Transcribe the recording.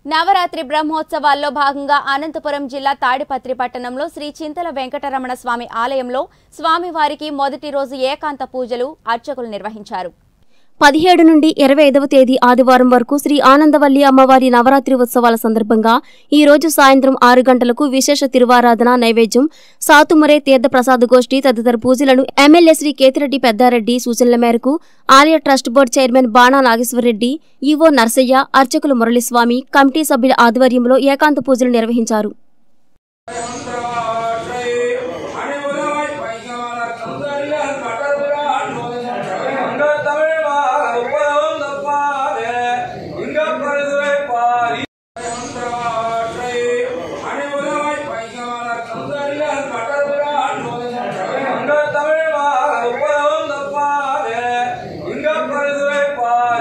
నవరాత్రి బ్రహ్మోత్సవాల్లో భాగంగా అనంతపురం జిల్లా తాడిపత్రి పట్టణంలో శ్రీ చింతల వెంకటరమణ స్వామి ఆలయంలో స్వామివారికి మొదటి రోజు ఏకాంత పూజలు అర్చకులు నిర్వహించారు పదిహేడు నుండి ఇరవై ఐదవ తేదీ ఆదివారం వరకు శ్రీ ఆనందవల్లి అమ్మవారి నవరాత్రి ఉత్సవాల సందర్భంగా ఈ రోజు సాయంత్రం ఆరు గంటలకు విశేష తిరువారాధన నైవేద్యం సాతుమరే తీర్థ ప్రసాద గోష్ఠి తదితర పూజలను ఎమ్మెల్యే శ్రీ కేతిరెడ్డి పెద్దారెడ్డి సూచనల మేరకు ఆలయ trust board chairman Bana Nageswarareddy EO Narsaiah అర్చకులు మురళీస్వామి కమిటీ సభ్యుల ఆధ్వర్యంలో ఏకాంత పూజలు నిర్వహించారు